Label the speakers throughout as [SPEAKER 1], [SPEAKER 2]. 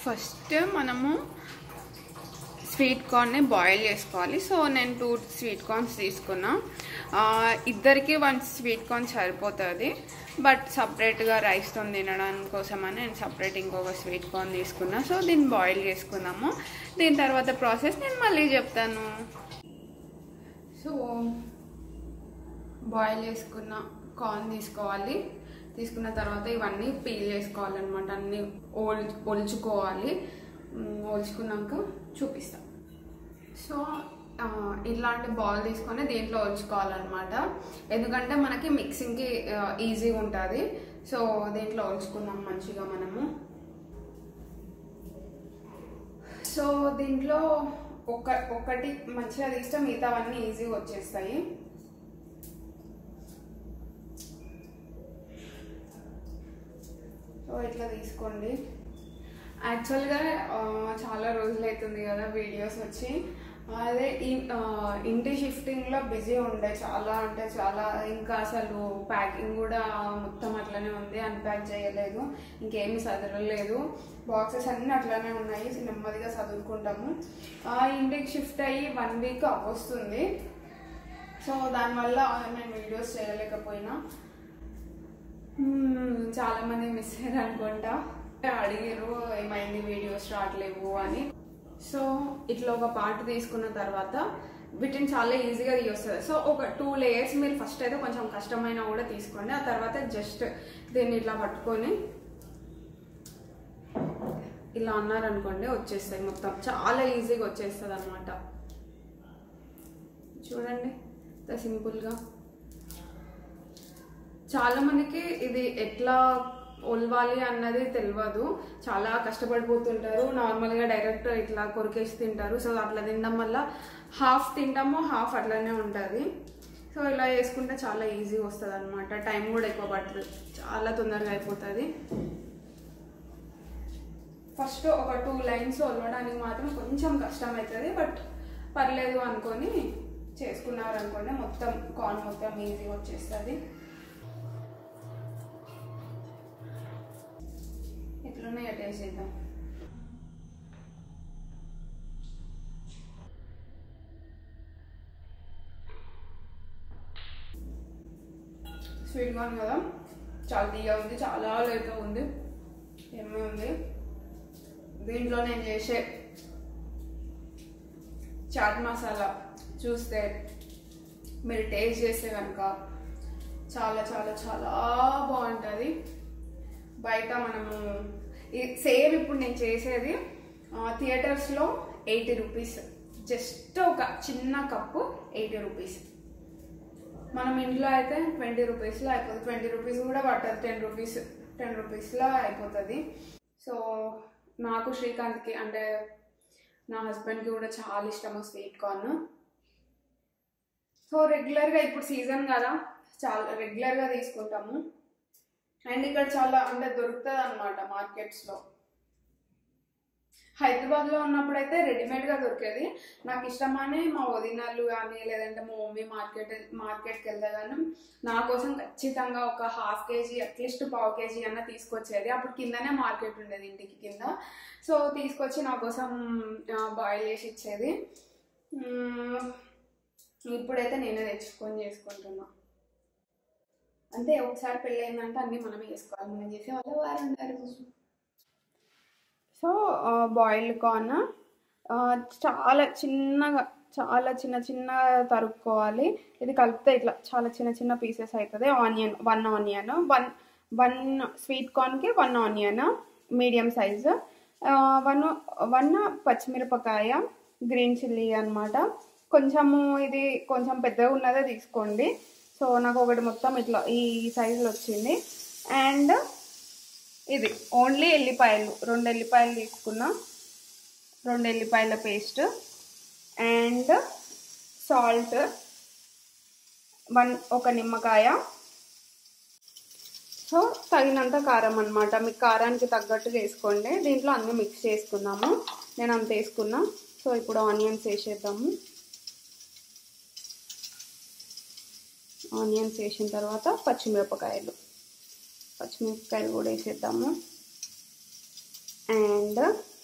[SPEAKER 1] First మనము sweet కార్న్ని boil చేసుకోవాలి సో నేను టూ స్వీట్ కార్న్స్ తీసుకున్నా ఆ, ఇద్దరికి వన్ స్వీట్ కార్న్ సరిపోతుంది బట్ సపరేట్గా రైస్తో తినడానికి కోసమని నేను సపరేట్ ఇంకొక స్వీట్ కార్న్ తీసుకున్నా సో దీన్ని బాయిల్ చేసుకుందాము దీని తర్వాత ప్రాసెస్ నేను మళ్ళీ చెప్తాను సో బాయిల్ చేసుకున్న కార్న్ తీసుకోవాలి తీసుకున్న తర్వాత ఇవన్నీ పీల్ చేసుకోవాలన్నమాట అన్నీ ఓల్ ఒలుచుకోవాలి మ్, ఒలుచుకున్నాక చూపిస్తా సో ఆ, ఇలాంటి బాల్ తీసుకొని దీంట్లో ఒలుచుకోవాలన్నమాట ఎందుకంటే మనకి మిక్సింగ్కి ఈజీగా ఉంటుంది సో దీంట్లో ఒలుచుకుందాం మంచిగా మనము సో దీంట్లో ఒక ఒకటి మంచిగా తీస్తే మిగతావన్నీ ఈజీగా వచ్చేస్తాయి సో ఇట్లా తీసుకోండి యాక్చువల్గా ఆ, చాలా రోజులు అవుతుంది కదా వీడియోస్ వచ్చి అదే ఈ ఆ, ఇంటి షిఫ్టింగ్లో బిజీ ఉండే చాలా అంటే చాలా ఇంకా అసలు ప్యాకింగ్ కూడా మొత్తం అట్లనే ఉంది అన్ప్యాక్ చేయలేదు ఇంకేమీ చదవలేదు బాక్సెస్ అన్నీ అట్లనే ఉన్నాయి నెమ్మదిగా చదువుకుంటాము ఆ, ఇంటికి షిఫ్ట్ అయ్యి వన్ వీక్ వస్తుంది సో దానివల్ల నేను వీడియోస్ చేయలేకపోయినా మ్మ్, చాలా మంది మిస్ అయ్యారు అనుకుంటా అడిగారు ఏమైంది వీడియోస్ రావట్లేవు అని సో ఇట్లా ఒక పార్ట్ తీసుకున్న తర్వాత వీటిని చాలా ఈజీగా తీయొస్తుంది సో ఒక టూ లేయర్స్ మీరు ఫస్ట్ అయితే కొంచెం కష్టమైన కూడా తీసుకోండి ఆ తర్వాత జస్ట్ దీన్ని ఇట్లా పట్టుకొని ఇలా అన్నారనుకోండి వచ్చేస్తాయి మొత్తం చాలా ఈజీగా వచ్చేస్తుంది అనమాట చూడండి ఇంత సింపుల్గా చాలా మందికి ఇది ఎట్లా ఒలవాలి అన్నది తెలియదు చాలా కష్టపడిపోతుంటారు నార్మల్గా డైరెక్ట్ ఇట్లా కొరికేసి తింటారు సో అట్లా తినడం వల్ల హాఫ్ తింటాము హాఫ్ అట్లనే ఉంటుంది సో ఇలా చేసుకుంటే చాలా ఈజీగా వస్తుంది అనమాట టైం కూడా ఎక్కువ పడుతుంది చాలా తొందరగా అయిపోతుంది ఫస్ట్ ఒక టూ లైన్స్ ఒలవడానికి మాత్రం కొంచెం కష్టం అవుతుంది బట్ పర్లేదు అనుకొని చేసుకున్నారు అనుకోండి మొత్తం కార్న్ మొత్తం ఈజీగా వచ్చేస్తుంది ఎట్లున్నాయో టేస్ట్ చేద్దాం స్వీట్ కార్న్ కదా చాలా తీయగా ఉంది చాలా లేత ఉంది ఏమీ ఉంది దీంట్లో నేను చేసే చాట్ మసాలా చూస్తే మీరు టేస్ట్ చేస్తే కనుక చాలా చాలా చాలా బాగుంటుంది బయట మనము సేమ్ ఇప్పుడు నేను చేసేది థియేటర్స్లో ఎయిటీ రూపీస్ జస్ట్ ఒక చిన్న కప్పు ఎయిటీ రూపీస్ మనం ఇంట్లో అయితే ట్వంటీ రూపీస్లో అయిపోతుంది ట్వంటీ రూపీస్ కూడా పడుతుంది టెన్ రూపీస్ టెన్ రూపీస్లో అయిపోతుంది సో నాకు శ్రీకాంత్కి అంటే నా హస్బెండ్కి కూడా చాలా ఇష్టము స్వీట్ కార్న్ సో రెగ్యులర్గా ఇప్పుడు సీజన్ కదా చాలా రెగ్యులర్గా తీసుకుంటాము అండ్ ఇక్కడ చాలా అంటే దొరుకుతుంది అనమాట మార్కెట్స్లో హైదరాబాద్లో ఉన్నప్పుడైతే రెడీమేడ్గా దొరికేది నాకు ఇష్టమని మా వదినాలు కానీ లేదంటే మా మమ్మీ మార్కెట్ మార్కెట్కి వెళ్తే కానీ నా కోసం ఖచ్చితంగా ఒక హాఫ్ కేజీ అట్లీస్ట్ పావు కేజీ అన్న తీసుకొచ్చేది అప్పుడు కిందనే మార్కెట్ ఉండేది ఇంటికి కింద సో తీసుకొచ్చి నా కోసం బాయిల్ చేసి ఇచ్చేది మ్మ్. ఇప్పుడైతే నేనే తెచ్చుకొని చేసుకుంటున్నా అంతే ఒకసారి పెళ్ళయిందంటే అన్నీ మనమే చేసుకోవాలి మనం చేసే వాళ్ళు వారు ఉంటారు సో బాయిల్డ్ కార్న్ చాలా చిన్నగా చాలా చిన్న చిన్న తరుక్కోవాలి ఇది కలిపితే ఇట్లా చాలా చిన్న చిన్న పీసెస్ అవుతుంది onion one onion one one sweet కార్న్కి one onion medium size one one పచ్చిమిరపకాయ గ్రీన్ చిల్లీ అన్నమాట కొంచెము ఇది కొంచెం పెద్దగా ఉన్నదే తీసుకోండి సో నాకు ఒకటి మొత్తం ఇట్లా ఈ సైజులో వచ్చింది అండ్ ఇది ఓన్లీ ఎల్లిపాయలు రెండు ఎల్లిపాయలు తీసుకున్నా రెండు ఎల్లిపాయల పేస్ట్ అండ్ సాల్ట్ వన్ ఒక నిమ్మకాయ సో తగినంత కారం అనమాట మీకు కారానికి తగ్గట్టు వేసుకోండి దీంట్లో అన్నీ మిక్స్ చేసుకుందాము నేను అంత వేసుకున్నా సో ఇప్పుడు ఆనియన్స్ వేసేద్దాము ఆనియన్స్ వేసిన తర్వాత పచ్చిమిరపకాయలు పచ్చిమిరపకాయలు కూడా వేసేద్దాము అండ్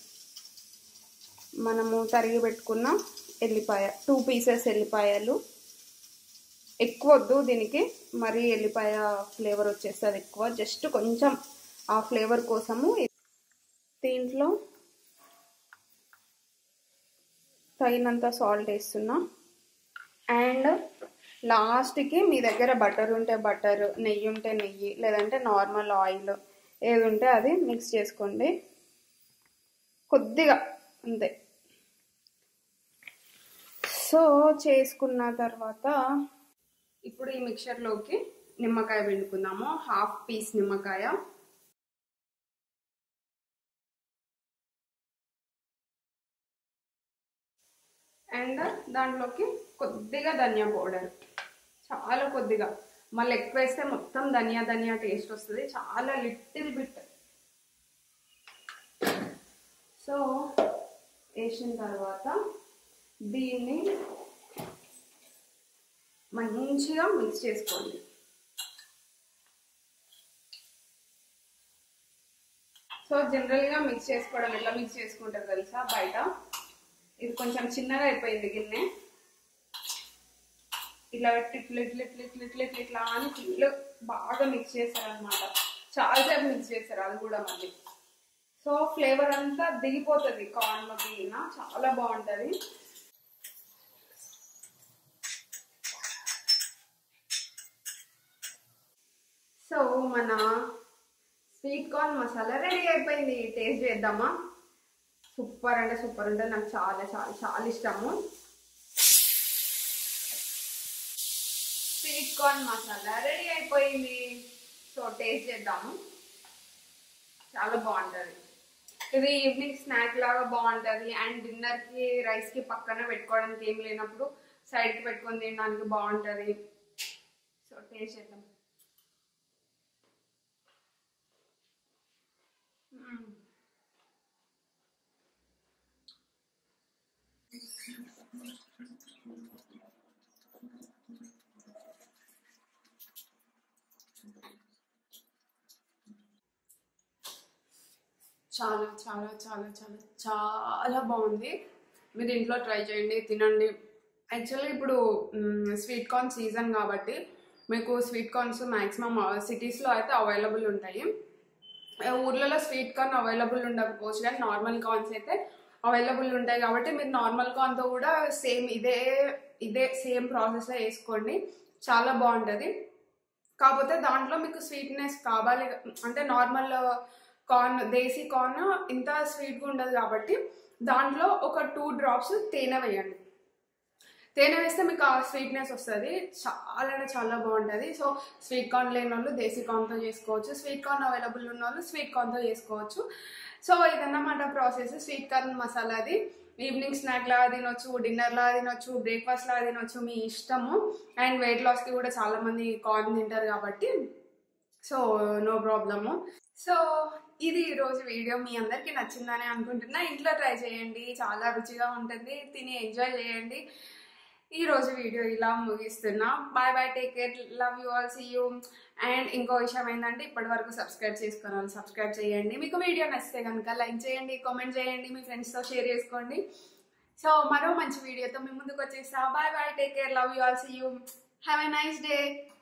[SPEAKER 1] మనము తరిగి పెట్టుకున్న ఎల్లిపాయ టూ పీసెస్ ఎల్లిపాయలు ఎక్కువ వద్దు దీనికి మరీ ఎల్లిపాయ ఫ్లేవర్ వచ్చేస్తుంది ఎక్కువ జస్ట్ కొంచెం ఆ ఫ్లేవర్ కోసము దీంట్లో తగినంత సాల్ట్ వేస్తున్నా అండ్ లాస్ట్కి మీ దగ్గర బటర్ ఉంటే బటర్ నెయ్యి ఉంటే నెయ్యి లేదంటే నార్మల్ ఆయిల్ ఏది ఉంటే అది మిక్స్ చేసుకోండి కొద్దిగా అంతే సో చేసుకున్న తర్వాత ఇప్పుడు ఈ మిక్చర్లోకి నిమ్మకాయ పిండుకుందాము హాఫ్ పీస్ నిమ్మకాయ అండ్ దాంట్లోకి కొద్దిగా ధనియా పౌడర్ చాలా కొద్దిగా మళ్ళీ ఎక్కువ వేస్తే మొత్తం ధనియా ధనియా టేస్ట్ వస్తుంది చాలా లిటిల్ బిట్ సో వేసిన తర్వాత దీన్ని మంచిగా మిక్స్ చేసుకోండి సో జనరల్గా మిక్స్ చేసుకోవడం ఎట్లా మిక్స్ చేసుకుంటారు తెలుసా బయట ఇది కొంచెం చిన్నగా అయిపోయింది గిన్నె ఇట్లా ఇట్లా ఇట్లా ఇట్లా ఇట్లా ఇట్లా ఇట్లా ఇట్లా అని ఫుల్ బాగా మిక్స్ చేశారనమాట చాలాసేపు మిక్స్ చేశారు అది కూడా మళ్ళీ సో ఫ్లేవర్ అంతా దిగిపోతుంది కార్న్లోకి చాలా బాగుంటుంది సో మన స్వీట్ కార్న్ మసాలా రెడీ అయిపోయింది టేస్ట్ చేద్దామా సూపర్ అంటే సూపర్ ఉంటుంది నాకు చాలా చాలా చాలా ఇష్టము స్వీట్ కార్న్ మసాలా రెడీ అయిపోయింది సో టేస్ట్ చేద్దాము చాలా బాగుంటుంది ఇది ఈవినింగ్ స్నాక్ లాగా బాగుంటుంది అండ్ డిన్నర్కి రైస్కి పక్కన పెట్టుకోవడానికి ఏం లేనప్పుడు సైడ్కి పెట్టుకొని తినడానికి బాగుంటుంది సో టేస్ట్ చేద్దాం మ్మ్. చాలా చాలా చాలా చాలా చాలా బాగుంది మీరు ఇంట్లో ట్రై చేయండి తినండి యాక్చువల్లీ ఇప్పుడు స్వీట్ కార్న్ సీజన్ కాబట్టి మీకు స్వీట్ కార్న్స్ మ్యాక్సిమం సిటీస్లో అయితే అవైలబుల్ ఉంటాయి ఆ, ఊర్లలో స్వీట్ కార్న్ అవైలబుల్ ఉండకపోవచ్చు కానీ నార్మల్ కార్న్స్ అయితే అవైలబుల్ ఉంటాయి కాబట్టి మీరు నార్మల్ కార్న్తో కూడా సేమ్ ఇదే ఇదే సేమ్ ప్రాసెస్లో వేసుకోండి చాలా బాగుంటుంది కాకపోతే దాంట్లో మీకు స్వీట్నెస్ కావాలి అంటే నార్మల్ కార్న్ దేశీ కార్న్ ఇంత స్వీట్గా ఉండదు కాబట్టి దాంట్లో ఒక టూ డ్రాప్స్ తేనె వేయండి తేనె వేస్తే మీకు ఆ స్వీట్నెస్ వస్తుంది చాలా అంటే చాలా బాగుంటుంది సో స్వీట్ కార్న్ లేని వాళ్ళు దేశీ కార్న్తో చేసుకోవచ్చు స్వీట్ కార్న్ అవైలబుల్ ఉన్న వాళ్ళు స్వీట్ కార్న్తో చేసుకోవచ్చు సో ఇదన్నమాట ప్రాసెస్ స్వీట్ కార్న్ మసాలాది ఈవినింగ్ స్నాక్ లాగా తినొచ్చు డిన్నర్ లాగా తినొచ్చు బ్రేక్ఫాస్ట్ లాగా తినొచ్చు మీ ఇష్టము అండ్ వెయిట్ లాస్కి కూడా చాలా మంది కార్న్ తింటారు కాబట్టి సో నో ప్రాబ్లము సో ఇది ఈరోజు వీడియో మీ అందరికీ నచ్చిందని అనుకుంటున్నా ఇంట్లో ట్రై చేయండి చాలా రుచిగా ఉంటుంది తిని ఎంజాయ్ చేయండి ఈ రోజు వీడియో ఇలా ముగిస్తున్నా bye bye take care love you all see you and ఇంకో విషయం ఏంటంటే ఇప్పటి వరకు సబ్స్క్రైబ్ చేసుకున్న వాళ్ళు సబ్స్క్రైబ్ చేయండి మీకు వీడియో నచ్చితే కనుక లైక్ చేయండి కామెంట్ చేయండి మీ ఫ్రెండ్స్తో షేర్ చేసుకోండి సో మరో మంచి వీడియోతో మీ ముందుకు వచ్చేస్తా bye bye take care love you all see you have a nice day